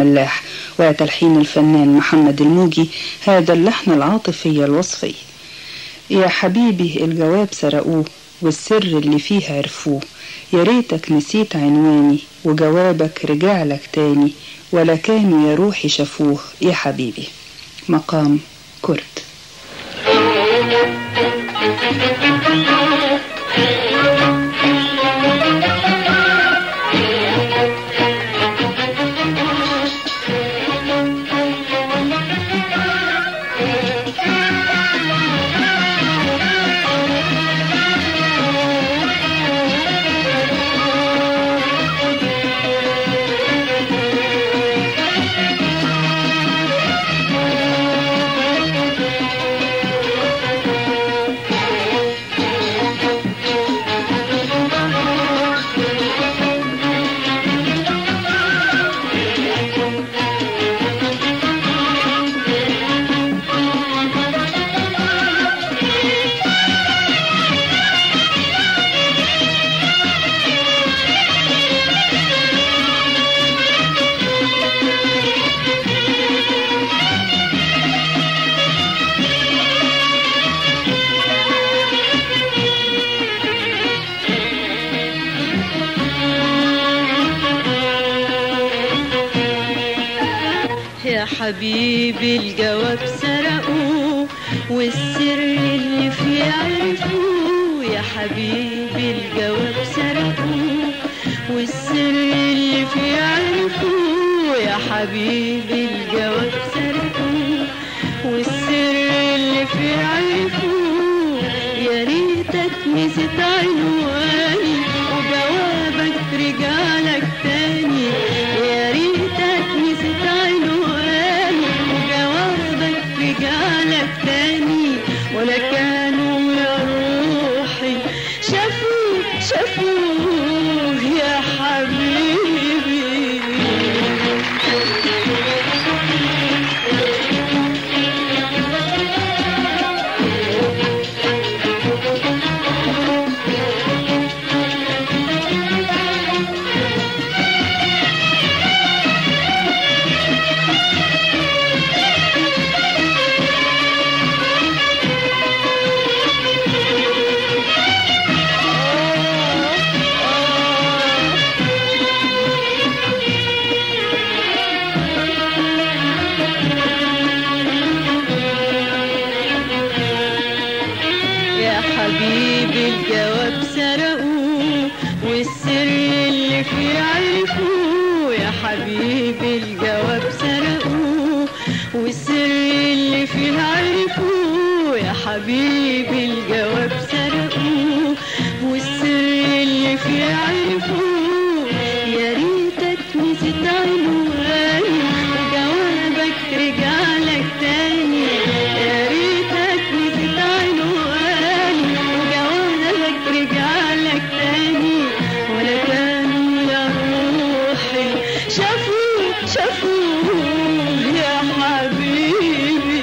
الملاح وتلحين الفنان محمد الموجي هذا اللحن العاطفي الوصفي يا حبيبي الجواب سرقوه والسر اللي فيه عرفوه يا ريتك نسيت عنواني وجوابك رجعلك تاني ولا كانوا يا روحي شافوه يا حبيبي مقام كرد يا حبيبي الجواب سرقوه والسر اللي فيه عرفوه يا حبيبي الجواب سرقوه والسر اللي فيه عرفوه يا حبيبي الجواب سرقوه والسر اللي فيه عرفوه يا ريتك نسيت عنواني وجوابك رجعلك تاني يا ريتك نسيت عنواني وجوابك رجعلك تاني ولا كانوا يا روحي شافوه شافوه يا حبيبي يا حبيبي الجواب سرقوه والسر اللي فيه عرفوه يا حبيبي الجواب سرقوه والسر اللي فيه عرفوه يا حبيبي الجواب سرقوه والسر اللي فيه عرفوه يا ريتك نسيت عنواني وجوابك رجعلك تاني يا ريتك نسيت عنواني وجوابك رجعلك تاني ولا كانوا يا روحي شافوه شافوه يا حبيبي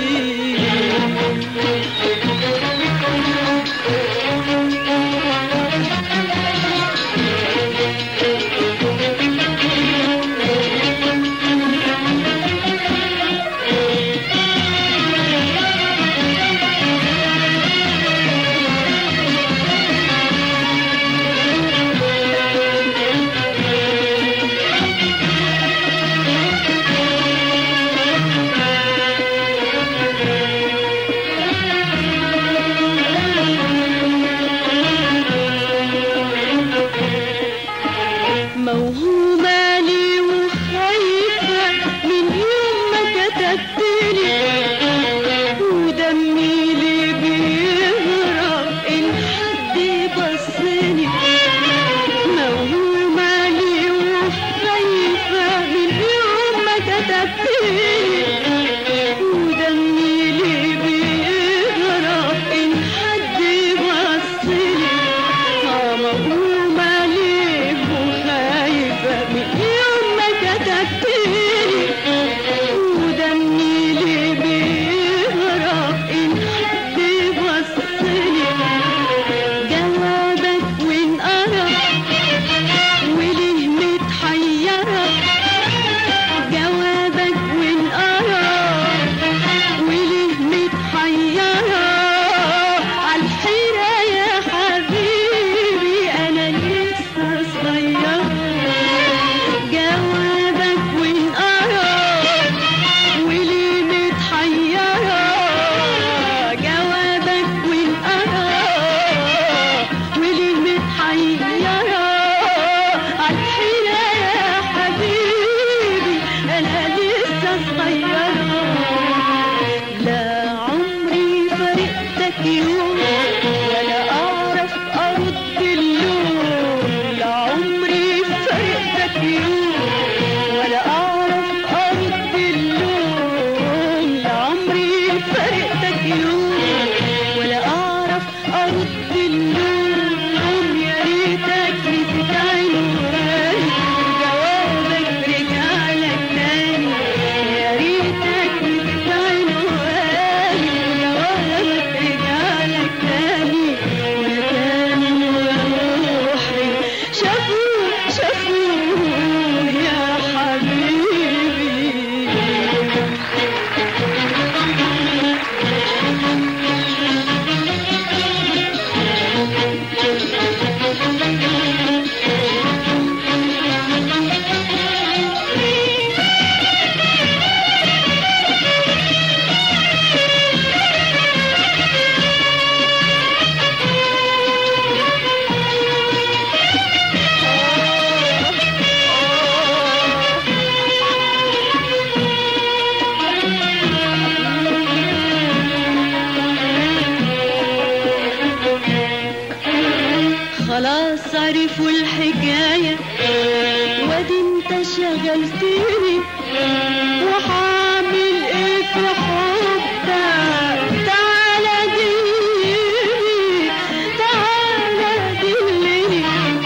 شغلتني وحعمل ايه في حبك تعالى دلني تعالى دلني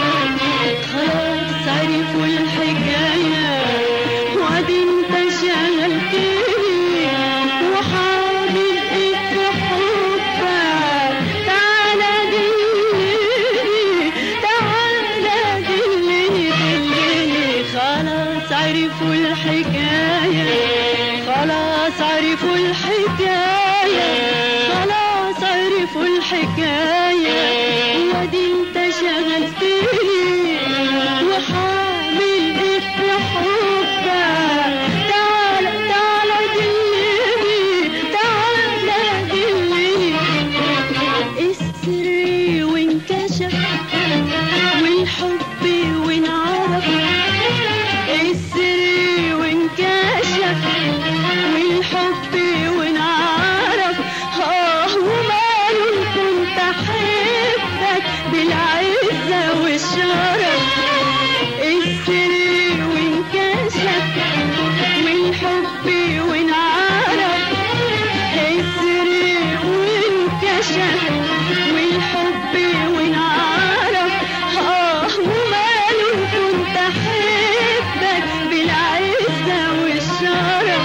خلاص عرفوا الحكاية وادي انت شغلتني وحعمل ايه في حبك تعالى دلني تعالى دلني دلني خلاص عرفوا الحكاية خلاص عرفوا الحكاية خلاص عرفوا الحكاية وادي انت شغلتني وحامل ايه في حبك تعالى تعالى دلني تعالى دلني السر وانكشف والحب وانعرف السر وانكشف والحب وانعرف اه وماله كنت احبك بالعزة والشرف السر وانكشف والحب وانعرف السر وانكشف والحب وانعرف اه وماله كنت احبك بالعزة والشرف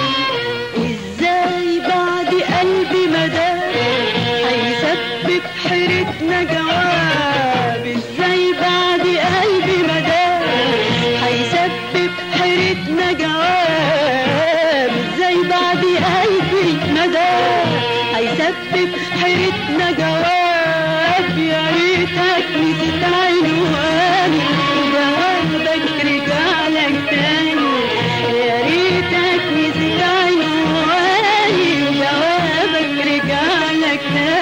ازاي بعد قلبي مدى هيسبب حيرتنا جواب ازاي بعد قلبي مدى هيسبب حيرتنا جواب ازاي بعد قلبي مدى هيسبب حيرتنا جواب يا ريتك نسيت عنواني وجوابك رجعلك تاني يا ريتك نسيت عنواني وجوابك رجعلك تاني